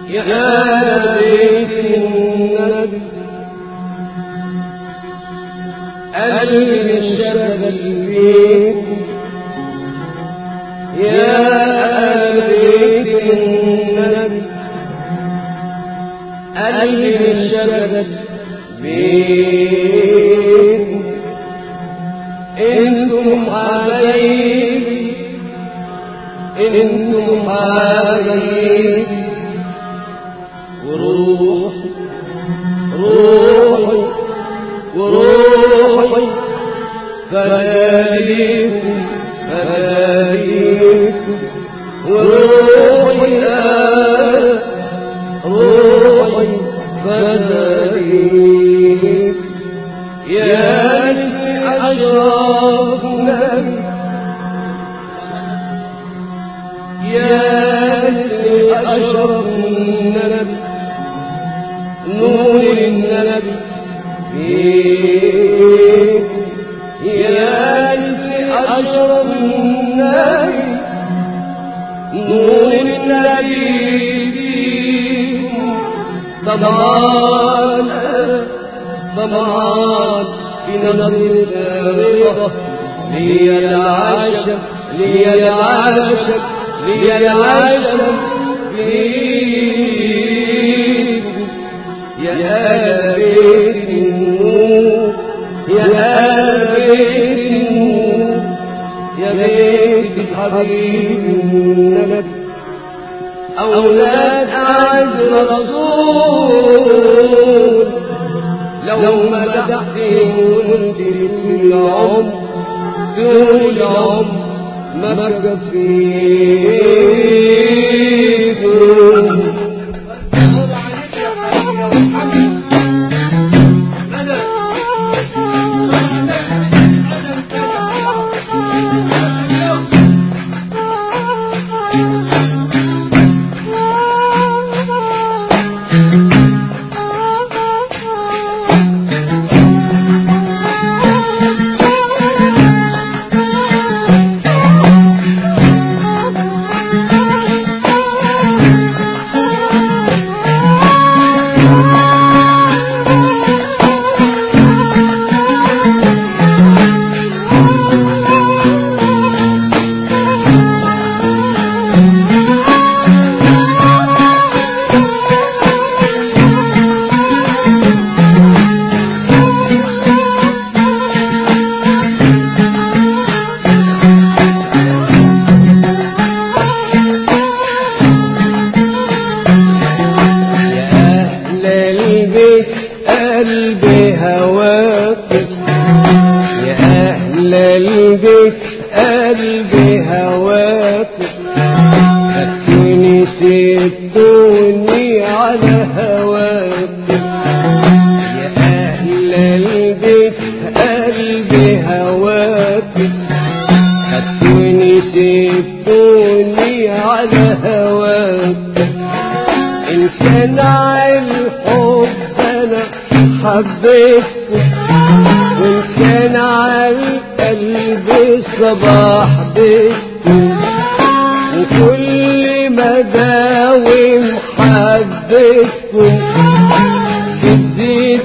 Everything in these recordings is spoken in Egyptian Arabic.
يا بيت النبي قلب الشغل فيكم يا بيت النبي قلب الشغل بيكم انتم حبايبي انتم حبايبي وروحي روحي وروحي فداليكم فداليكم وروحي آه روحي فداليكم يا نسي أشرف نبي يا نسي أشرف النبي نور النبي فيك يا نسي أشرف النبي نور النبي فيك طبعا طبعا في نظر الرضا لي العشق لي العشق لي العشق فيك يا آل بيت النور يا آل بيت النور يا بيت الحبيب النبي أولاد أعز رسول لو مدحتهم قلت طول العمر طول العمر ما بكفيكم يا أهل البيت قلبي هواكم يا أهل البيت قلبي هواكم خدتوني سبتوني على هواكم يا أهل البيت قلبي هواكم خدتوني سبتوني على هواكم إن كان الحب أنا حبيتكم وإن كان القلب صباح بيتكم وكل ما داوم حبيتكم بتزيد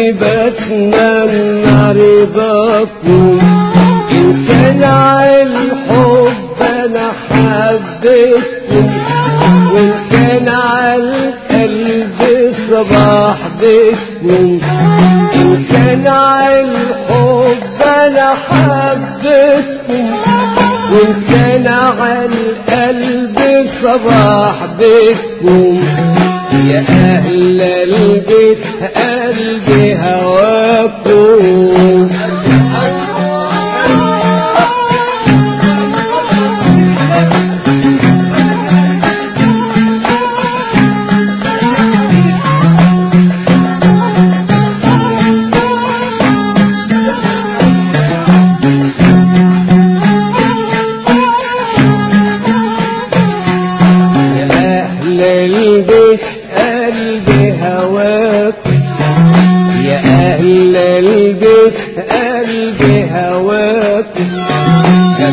وبتمنى رضاكم إن كان الحب أنا حبيتكم وإن كان على القلب صباح بيتكم إن كان على الحب أنا حبيتكم وإن كان على القلب صباح بيتكم يا أهل البيت قلبي هواكم يا أهل البيت قلبي هواك يا أهل البيت قلبي هواك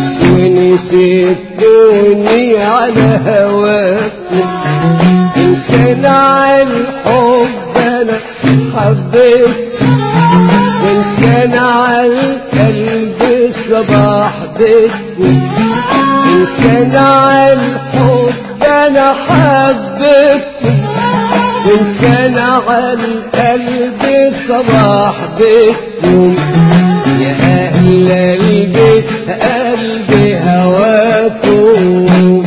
خدتوني سبتوني على هواك إن كان على الحب انا حبيت وان كان على القلب صباح بيتكم ان كان على الحب انا حبيتكم وان كان على القلب صباح بيتكم يا اهل البيت قلبي هواكم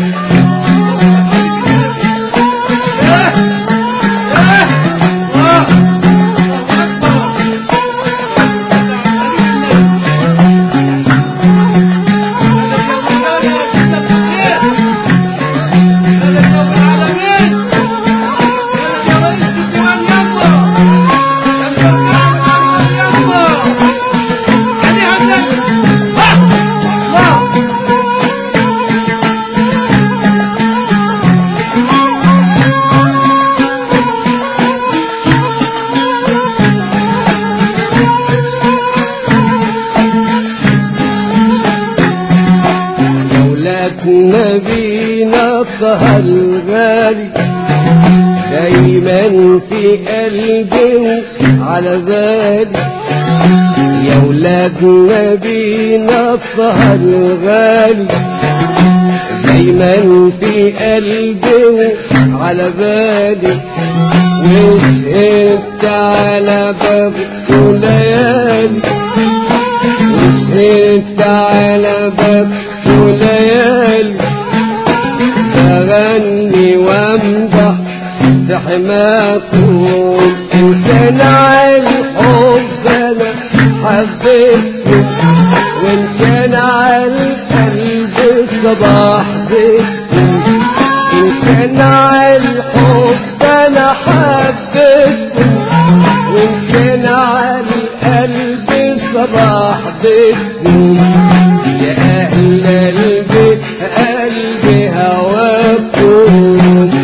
لولاك نبينا طه الغالي دايما في قلبي على بالي يا ولاد نبينا طه الغالي دايما في قلبي على بالي وسهرت على باب ليالي وسهرت على باب ليالي بغني وامدح في حماكم انسان على الحب انا حبيتكم وان كان على القلب صباح بيتكم ان كان على الحب انا حبيتكم وان كان على القلب صباح بيتكم يا اهل البيت قلبي هواكم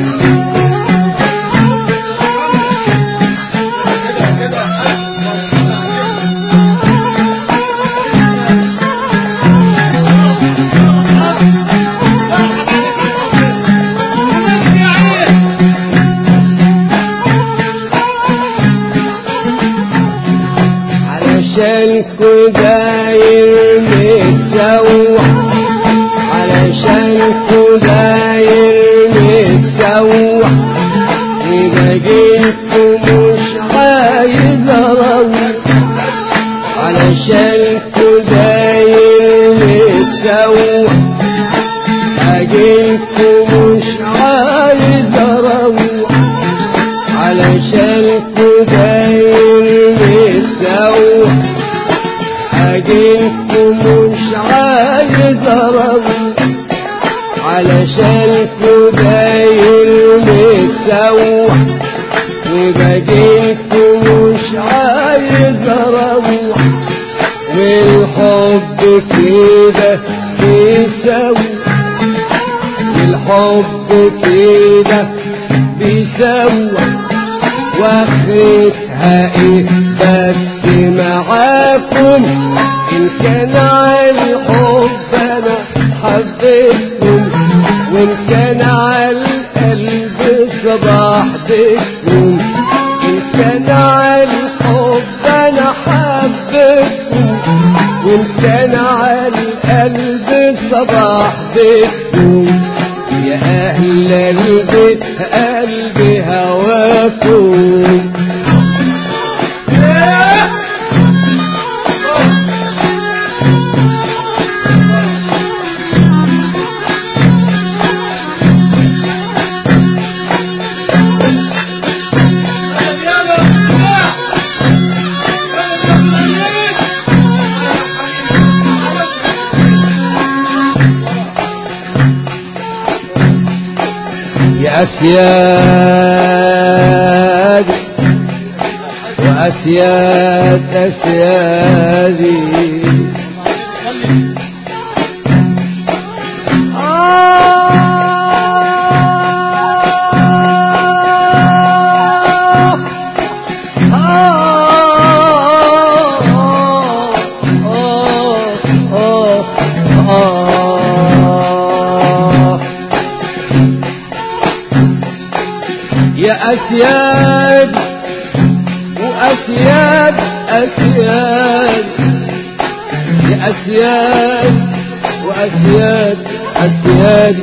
علشان كده يرمي علشان كده يرمي إذا جيت مش عايز أروح علشان كده يرمي أجيت مش عايز أروح علشان كده يرمي سوا أجيت مش عايز أروح علشان كده يرمي سوا وبقيت مش عايز أروح والحب كده بيسوي الحب كده بيسوي واخرتها ايه بس معاكم ان كان على الحب انا حبيتكم وان كان على القلب صباح بيتكم ان كان على الحب انا حبيتكم وان كان على القلب صباح بيتكم يا أهل البيت قلبي هواكم يا أسياد وأسياد أسيادي يا أسياد وأسياد أسياد يا أسياد وأسياد أسياد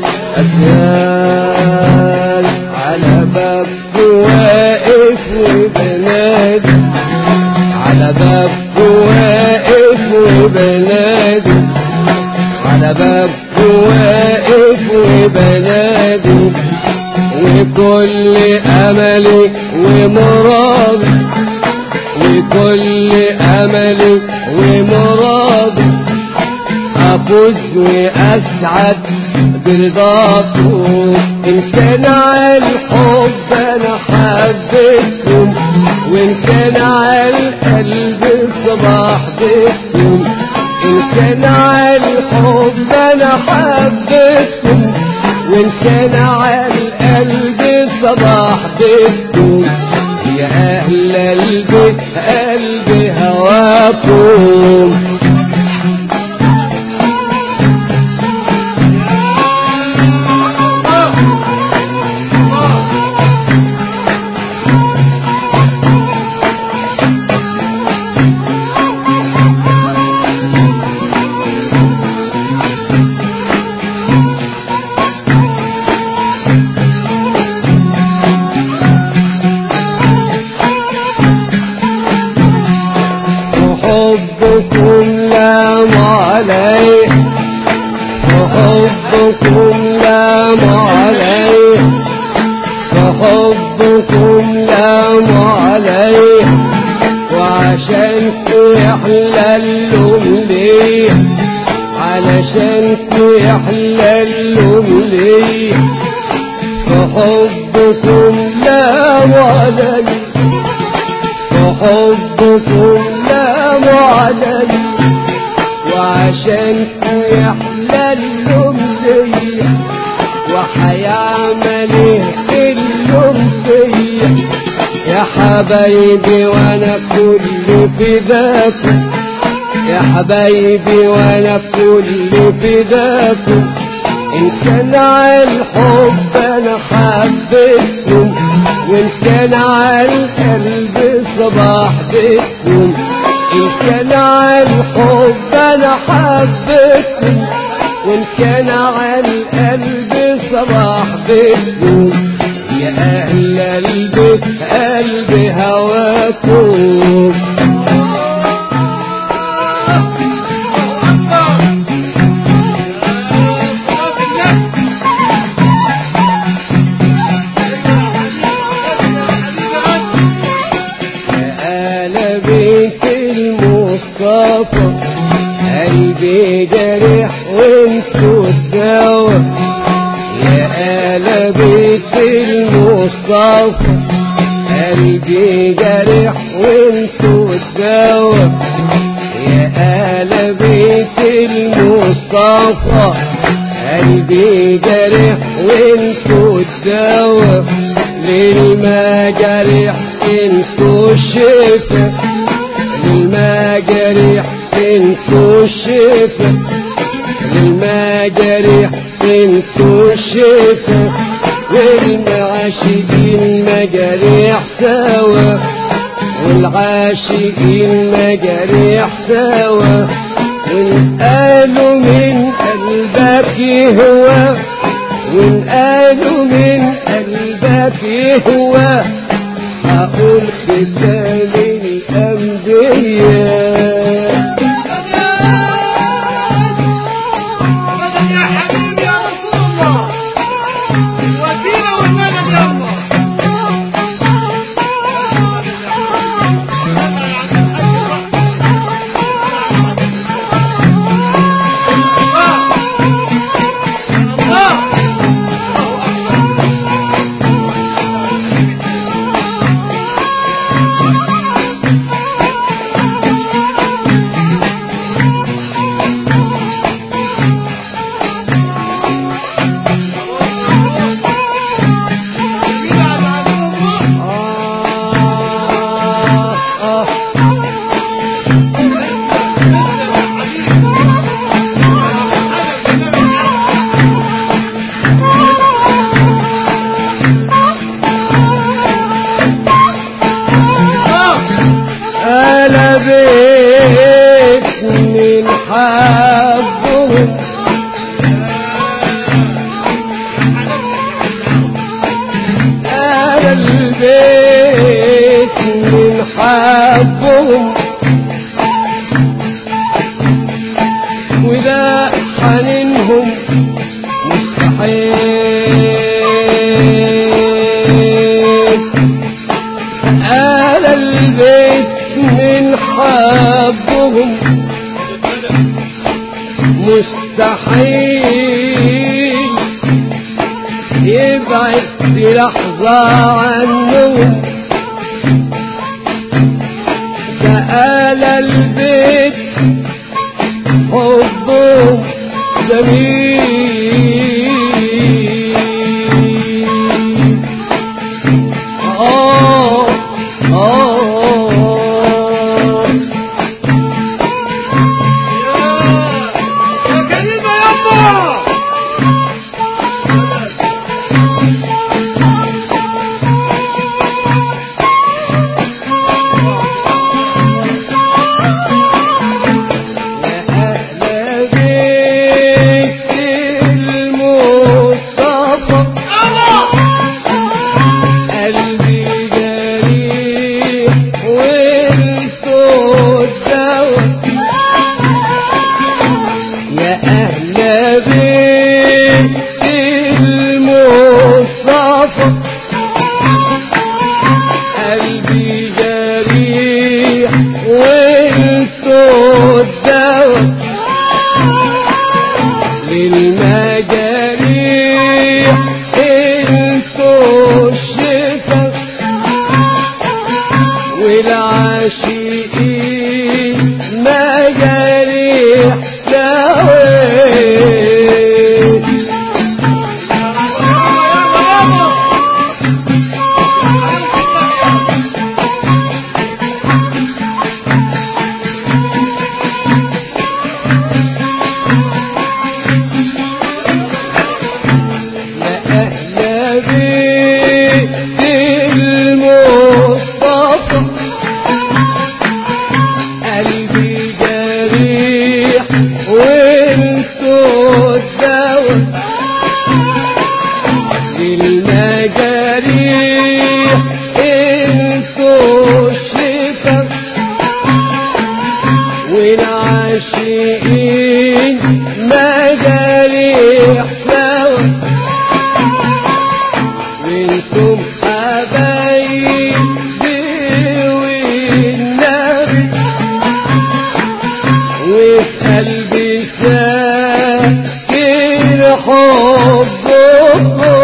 أسياد على باب واقف وبنادي على باب واقف وبنادي على باب واقف وبنادي وكل أملي ومرادي وكل أملي ومرادي أفوز وأسعد برضاكم إن كان على الحب أنا حبيتكم وإن كان على القلب صباح بيتكم إن كان على الحب أنا حبيتكم وإن كان على القلب صباح بيتكم يا أهل البيت قلبي هواكم وحبكم لام علي وحبكم لام علي وحبكم لام علي وعشان يحلى اللوم ليه علشان يحلى اللوم ليه فحبكم لام علي وحبكم لا معلن وعشان يحلى اللوم ليا وحيعمل ايه اللوم فيا يا حبايبي وانا كل فداكم يا حبايبي وانا كل فداكم ان كان على الحب انا حبيتكم وان كان على القلب صباح بيتكم ان كان على الحب انا حبيتكم وان كان على القلب صباح بيتكم يا اهل البيت قلبي هواكم يا آل بيت المصطفى قلبي جرح وانتو الدوا يا آل بيت المصطفى قلبي جرح وانتو الدوا يا آل بيت المصطفى قلبي جرح وانتو الدوا للمجارح انتو الشفا للمجارح انتو الشفا للمجارح انتو الشفا والمعاشقين مجاريح سوا والعاشقين مجاريح سوا وإن قالوا من قلبك يهوى وإن قالوا من قلبك يهوى هقول ختام الأنبياء يا حبيبي يا رسول الله الوسيلة والمدد يا الله الله البيت من حبهم وده حنينهم مستحيل آل البيت من حبهم مستحيل يبعد لحظة عنهم سأل البيت حبهم جميل آه آه يا كريمة يابا أهل بيت المصطفى قلبي جريح والصوت دوا يا أهل بيت المصطفى قلبي جريح والصوت دوا للمجاريح انتوا الشفا والعاشقين مجاريح سوي أهل بيت المصطفى قلبي جريح وانتوا الدوا للمجاريح انتوا الشفا والعاشقين مجاريح سوا وانتم حبايبي والنبي وفي قلبي ساكن حبكم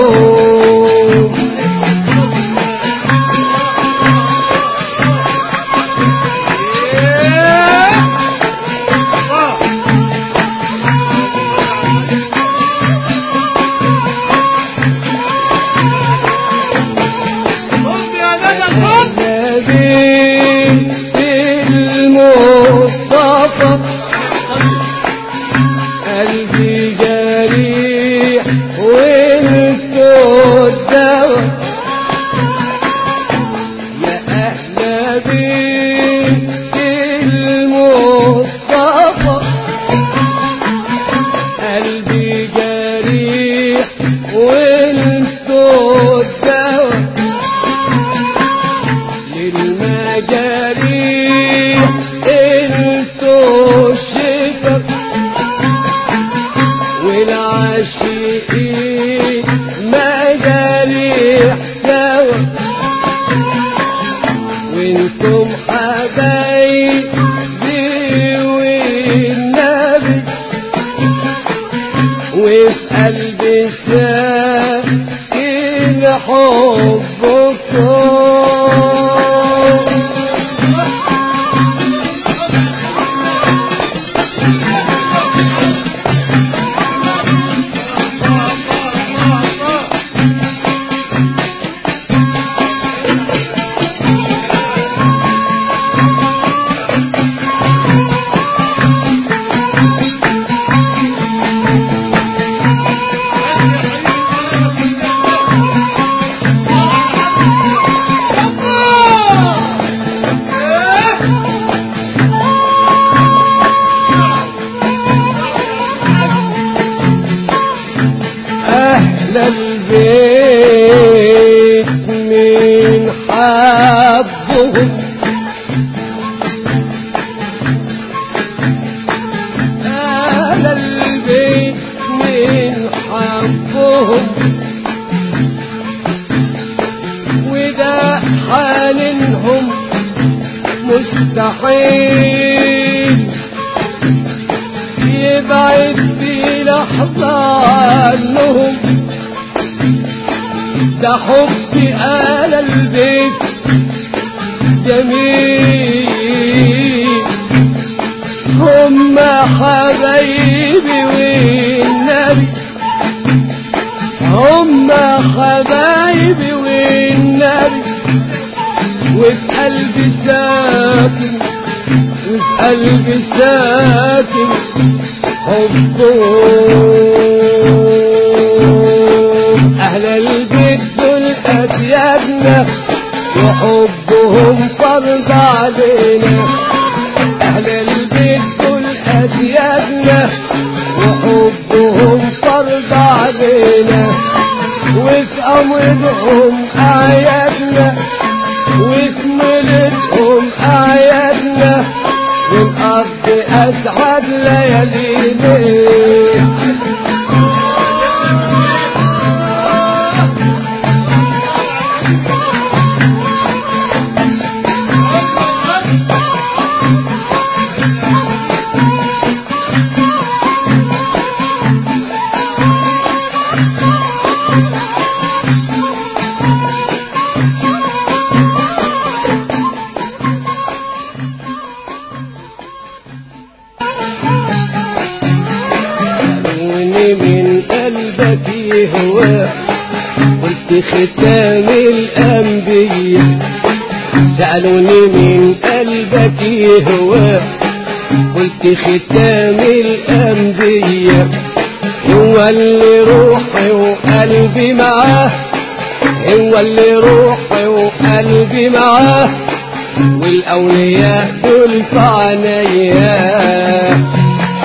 النبي المصطفى قلبي جريح وانتوا الدوا يا أهل بيت المصطفى قلبي جريح وانتوا الدوا للمجاريح انتوا الشفا والعاشقين مجاريح سوا وانتم حبايبي والنبي وفي قلبي ساكن حبكم مستحيل يبعد في لحظة عنهم ده حب آل البيت جميل هم حبايبي والنبي هم حبايبي والنبي وفي قلبي ساكن وفي قلبي ساكن حبهم أهل البيت دول أسيادنا وحبهم فرض علينا أهل البيت دول أسيادنا وحبهم فرض علينا وفي أمرهم أعيادنا وفي ملتهم أعيادنا والأرض أسعد ليالينا سألوني من قلبك يهوى قلت ختام الأنبياء سألوني من قلبك يهوى قلت ختام الأنبياء هو اللي روحي وقلبي معاه هو اللي روحي وقلبي معاه والأولياء دول في عنيا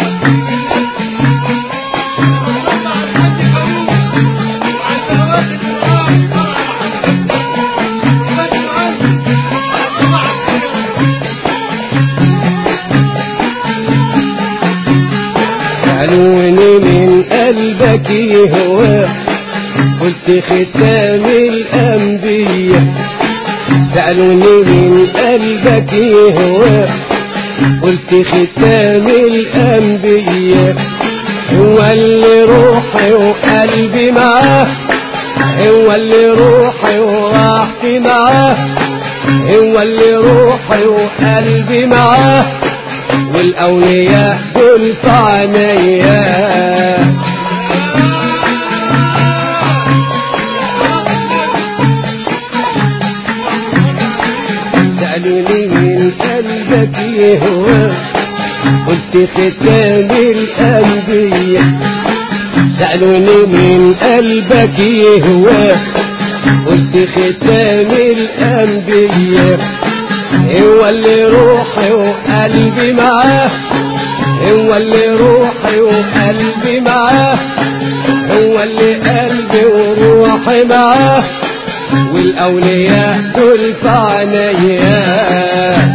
سألوني من قلبك يهوى قلت ختام الأنبياء سألوني من قلبك يهوى قلت ختام الأنبياء هو اللي روحي وقلبي معاه هو اللي روحي وراحتي معاه هو اللي روحي وقلبي معاه والأولياء دول في عنيا سألوني من قلبك يهوى قلت ختام الأنبياء سألوني من قلبك يهوى قلت ختام الأنبياء هو اللي روحي وقلبي معاه هو اللي روحي وقلبي معاه هو اللي قلبي وروحي معاه والأولياء دول في عنيا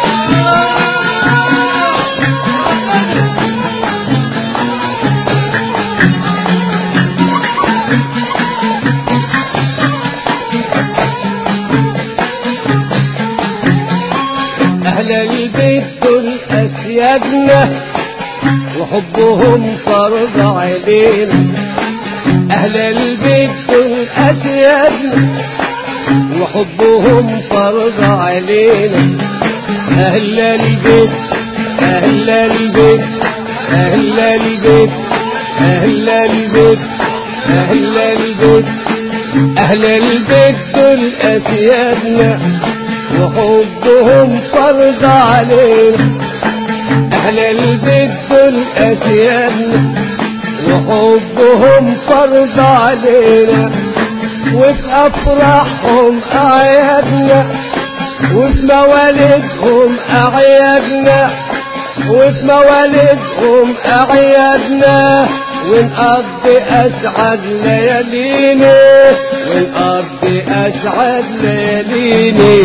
أهل البيت دول أسيادنا وحبهم فرض علينا أهل البيت دول أسيادنا وحبهم فرض علينا أهل البيت أهل البيت أهل البيت أهل البيت أهل البيت أهل البيت دول أسيادنا وحبهم فرض علينا أهل البيت دول أسيادنا وحبهم فرض علينا وفي أفراحهم أعيادنا وفي موالدهم أعيادنا وفي موالدهم أعيادنا ونقضي أسعد ليالينا ونقضي أسعد ليالينا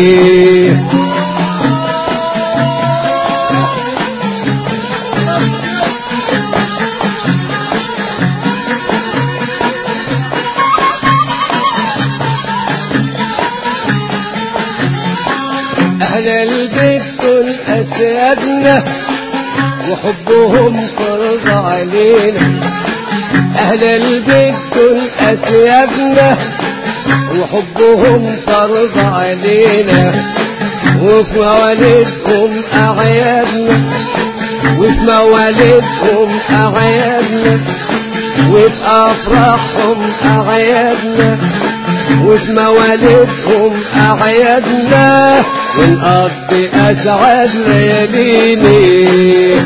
أهل البيت أسيادنا وحبهم فرض علينا أهل البيت دول أسيادنا وحبهم فرض علينا وفي موالدهم أعيادنا وفي موالدهم أعيادنا وفي أفراحهم أعيادنا وفي موالدهم أعيادنا ونقضي أسعد لياليني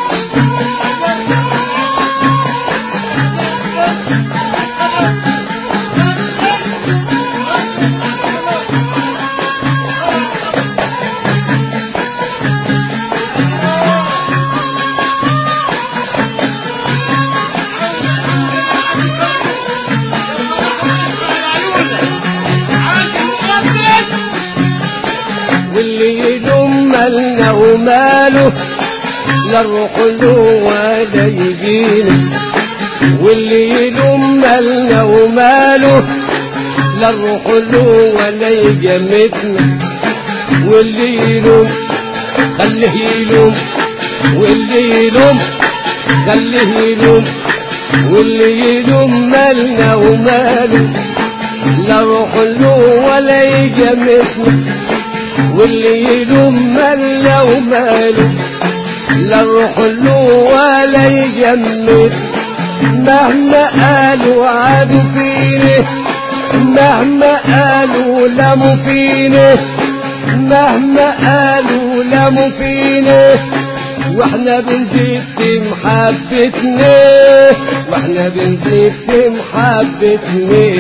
واللي يلوم مالنا وماله لا نروح له ولا يجينا واللي يلوم مالنا وماله لا نروح له ولا يجمتنا واللي يلوم خليه يلوم واللي يلوم خليه يلوم واللي يلوم مالنا وماله لا نروح له ولا يجمتنا واللي يلوم ماله وماله لا نروح له ولا يجمد مهما قالوا عادوا فيني مهما قالوا لموا فيني مهما قالوا لموا فيني واحنا بنزيد في محبتنا واحنا بنزيد في محبتنا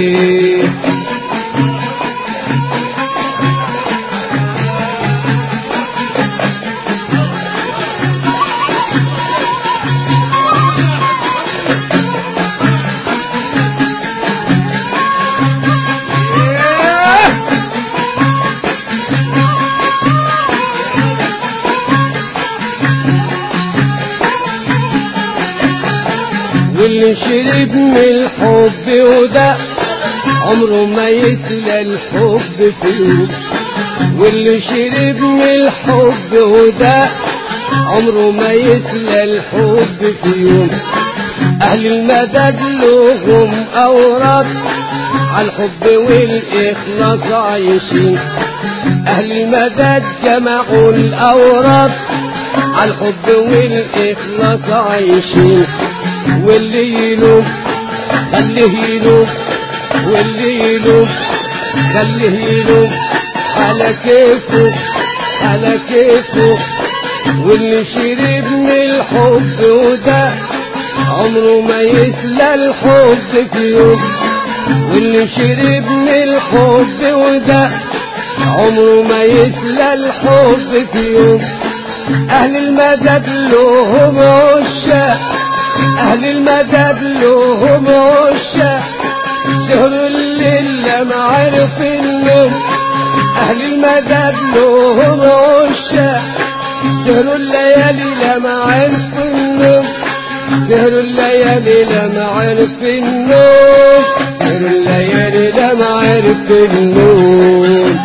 واللي شرب من الحب وده عمره ما يسلى الحب في يوم واللي شرب من الحب وده عمره ما يسلى الحب في يوم أهل المدد لهم أوراد عالحب والإخلاص عايشين أهل المدد جمعوا الأوراد عالحب والإخلاص عايشين واللي يلوم خليه يلوم واللي يلوم خليه يلوم على كيفه على كيفه واللي شرب من الحب وده عمره ما يسلى الحب في يوم واللي شرب من الحب وده عمره ما يسلى الحب في يوم أهل المدد لهم عشاق أهل المدد لهم عشاق سهروا الليل لما عرف النوم أهل المدد لهم عشاق سهروا الليالي لما عرف النوم سهروا الليالي لما عرف النوم سهروا الليالي لما عرف النوم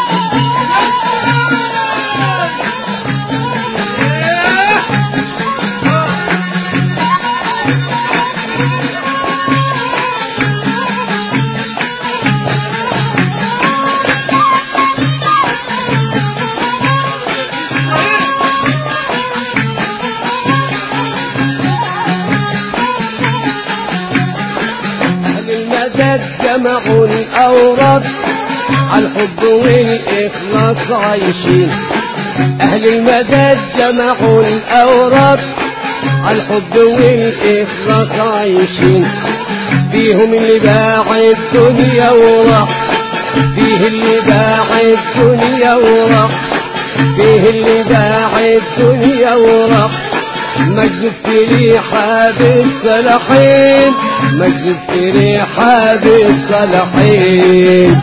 أهل المدد جمعوا الأوراد عالحب والإخلاص عايشين أهل المدد جمعوا الأوراد عالحب والإخلاص عايشين فيهم اللي باع الدنيا وراح فيه اللي باع الدنيا وراح فيه اللي باع الدنيا وراح مجد ريحة بالصلاحين مجد ريحة بالصلاحين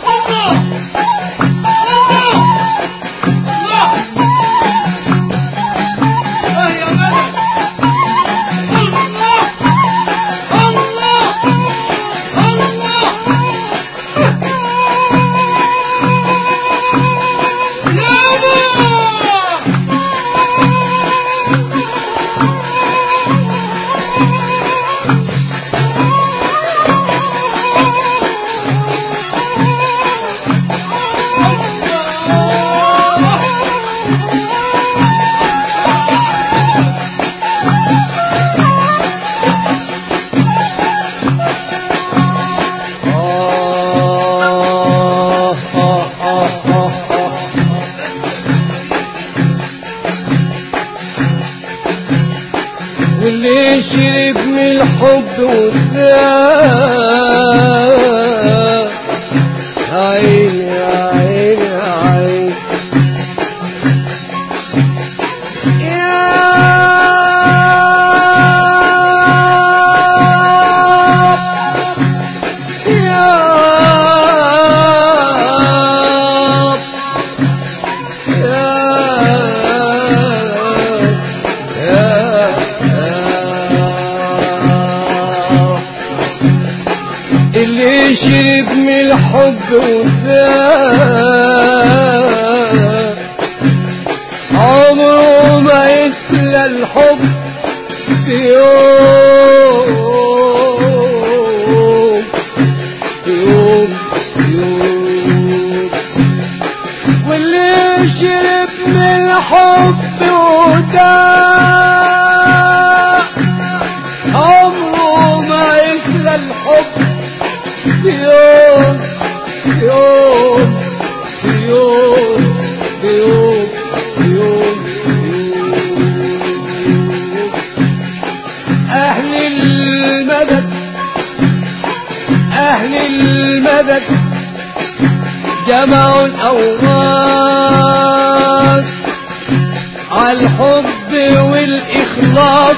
الله اللي شرب من الحب وزاد عيني عيني عيني اللي شرب من الحب وزاد عمره ما يسلى الحب في يوم في يوم في يوم واللي شرب من الحب وداء عمره ما يسلى الحب في يوم في يوم في يوم في يوم في يوم في يوم أهل المدد أهل المدد جمعوا الأوراق على الحب والإخلاص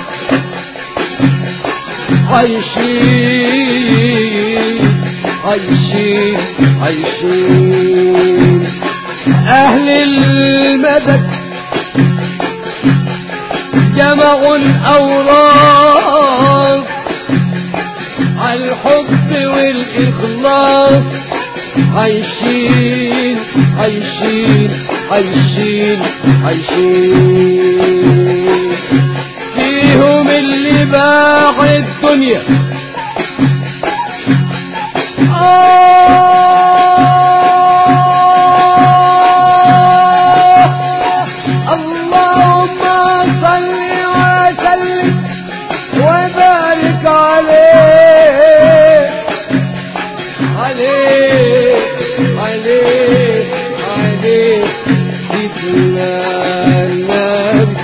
عايشين عايشين عايشين أهل المدد جمعوا الأوراق على الحب والإخلاص عايشين عايشين عايشين عايشين فيهم اللي باع الدنيا اللهم صل وسلم وبارك عليه عليه عليه عليه سيدنا النبي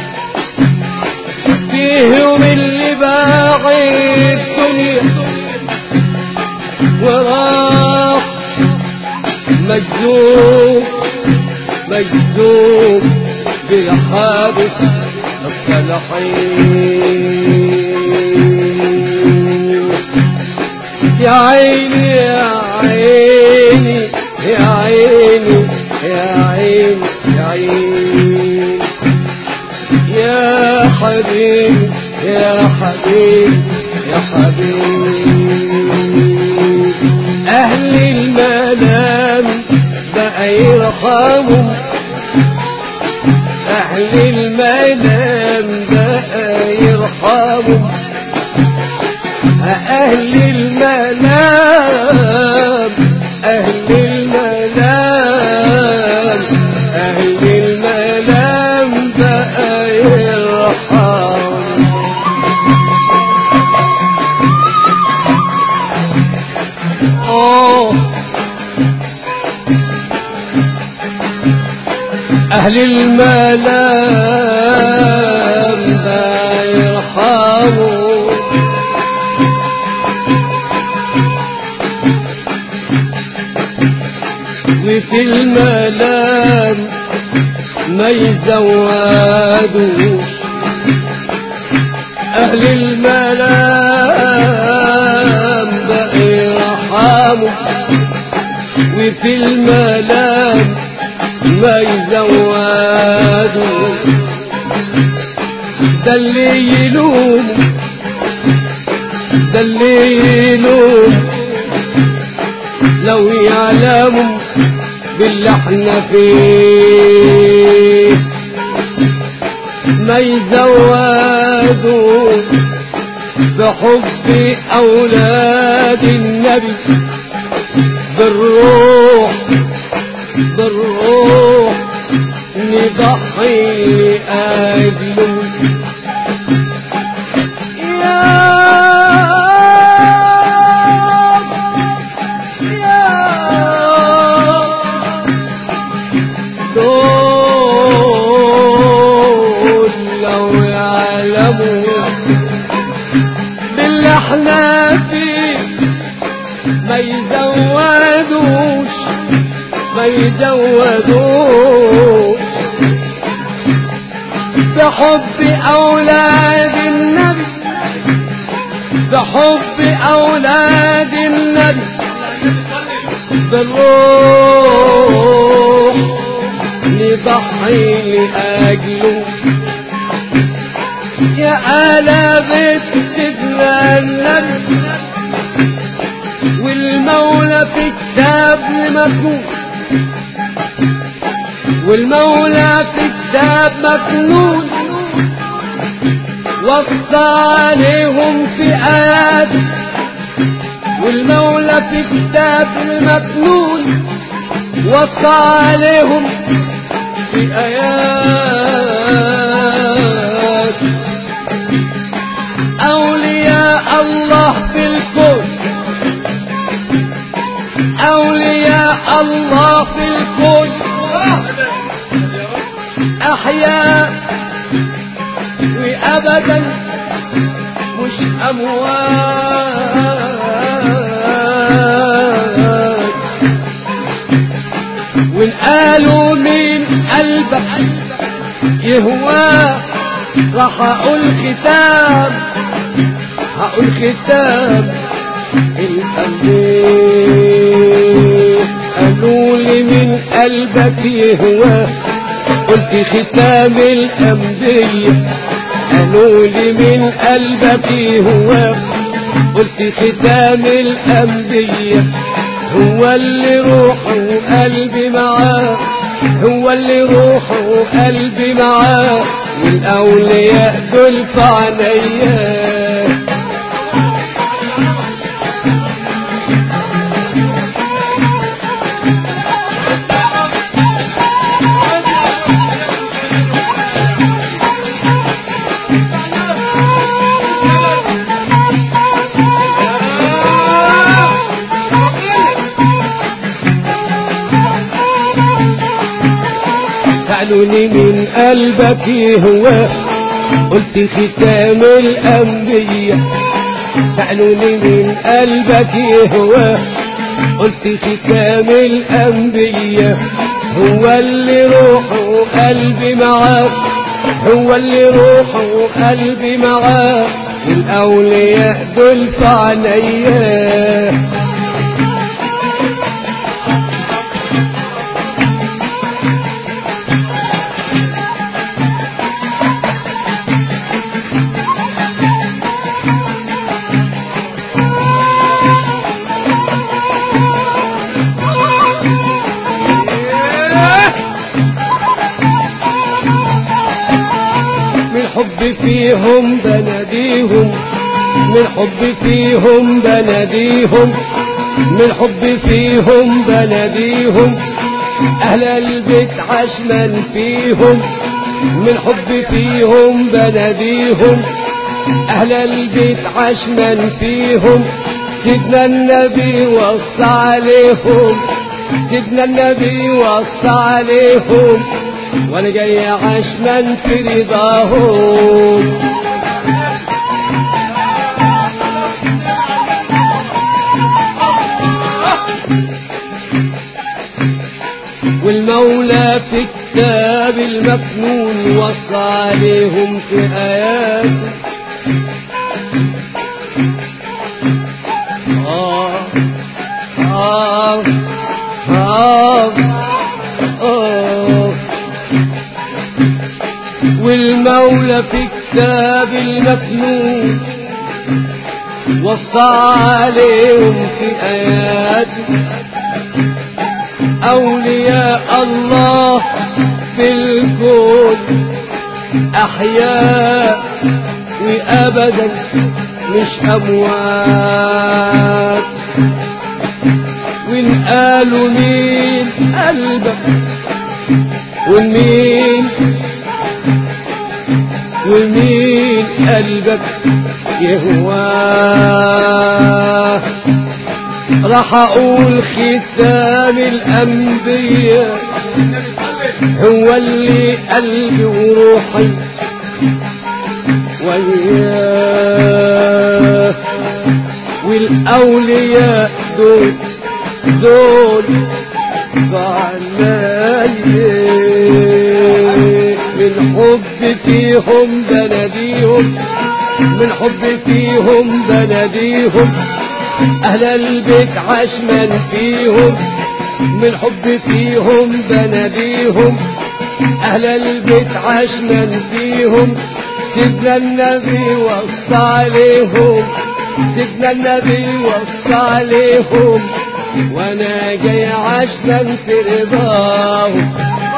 فيهم اللي باغي الدنيا وراح مجذوب مجذوب بالحادث الصالحين يا عيني يا عيني يا عيني يا عيني يا عيني يا حبيبي يا حبيبي يا حبيبي أهل المنام بقى يرحموا أهل المنام بقى يرحموا أهل المنام أهل المنام أهل المنام بقى يرحموا أوه أهل الملام لا يرحموا وفي الملام ما يزودوش أهل الملام بقى يرحموا وفي الملام ما يزودوا ده اللي يلوم ده اللي يلوم لو يعلموا باللي احنا فيه ما يزودوا بحب أولاد النبي بالروح بالروح نضحي أجله يا دول لو يعلموا ما يزودوش بحب أولاد النبي بحب أولاد النبي بالروح نضحي لأجله يا آلا بيت سيدنا النبي والمولى في كتاب مكتوب والمولى في كتاب مكنون وصى عليهم في آيات والمولى في كتاب المكنون وصى عليهم في آيات أولياء الله في الكون أولياء الله في الكون أحياء وأبدا مش أموات وإن قالوا من قلبك يهوى راح أقول ختام هقول ختام الأنبياء قالوا لي من قلبك يهوى قلت ختام الأنبياء قالوا لي من قلبك يهوى قلت ختام الأنبياء هو اللي روحه وقلبي معاه هو اللي روحه وقلبي معاه والأولياء دول في عينيا سألوني من قلبك يهوى قلت ختام الأنبياء سألوني من قلبك يهوى قلت ختام الأنبياء هو اللي روحه وقلبي معاه هو اللي روحه وقلبي معاه الأولياء دول في عينيا من حب فيهم بناديهم من حب فيهم بناديهم من حب فيهم بناديهم أهل البيت عشمان فيهم من حب فيهم بناديهم أهل البيت عشمان فيهم سيدنا النبي وصى عليهم سيدنا النبي وصى عليهم وانا جاي عشمان في رضاهم والمولى في كتاب المكنون وصى عليهم في آياته آه آه آه آه والمولى في كتاب المكنون وصى عليهم في آياته أولياء الله في الكون أحياء وأبدا مش أموات وإن قالوا مين قلبك ومين ومين قلبك يهواه راح اقول ختام الانبياء هو اللي قلبي وروحي وياه والاولياء دول دول بعد عيني من حب فيهم بناديهم من حب فيهم بناديهم أهل البيت عشمان فيهم من حب فيهم بناديهم أهل البيت عشمان فيهم سيدنا النبي وصى عليهم سيدنا النبي وصى عليهم وانا جاي عشمان في رضاهم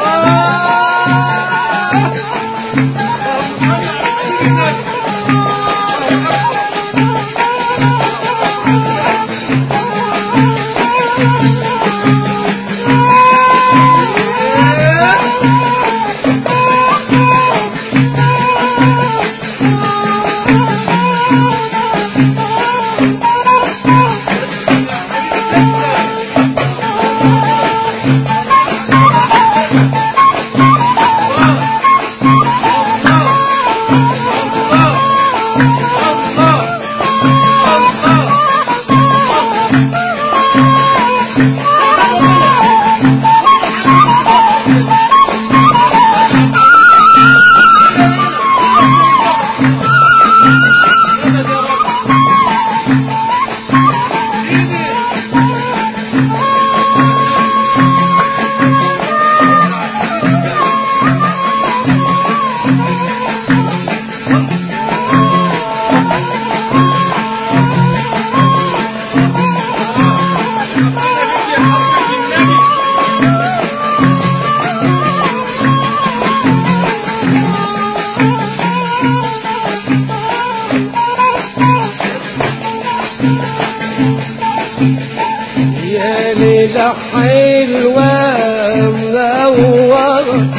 يا ليلة حلوة منورة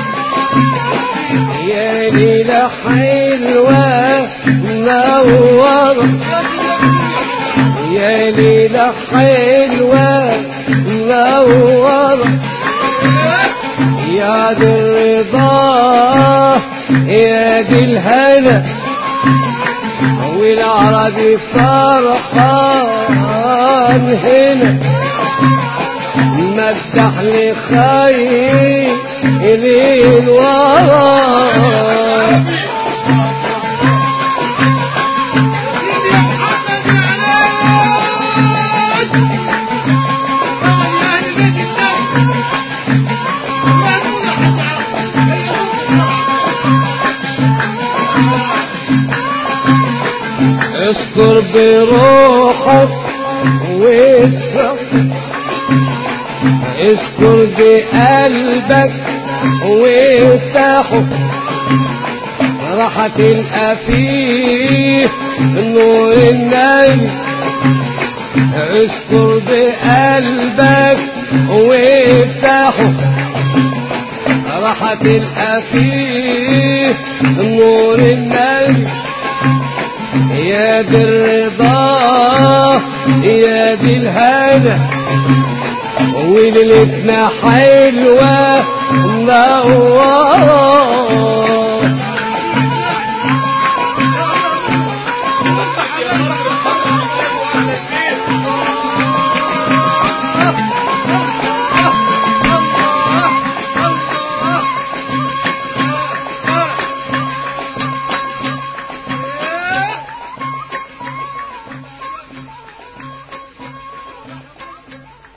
يا ليلة حلوة منورة يا ليلة حلوة منورة يا دي الرضا يا دي الهنا والعربي فرحان هنا مدح لي خير الورى اذكر بروحك واسرع اذكر بقلبك وافتحه راح تلقى فيه نور النبي اذكر بقلبك وافتحه راح تلقى فيه نور النبي يا دي الرضا يا دي الهنا وليلتنا حلوة منورة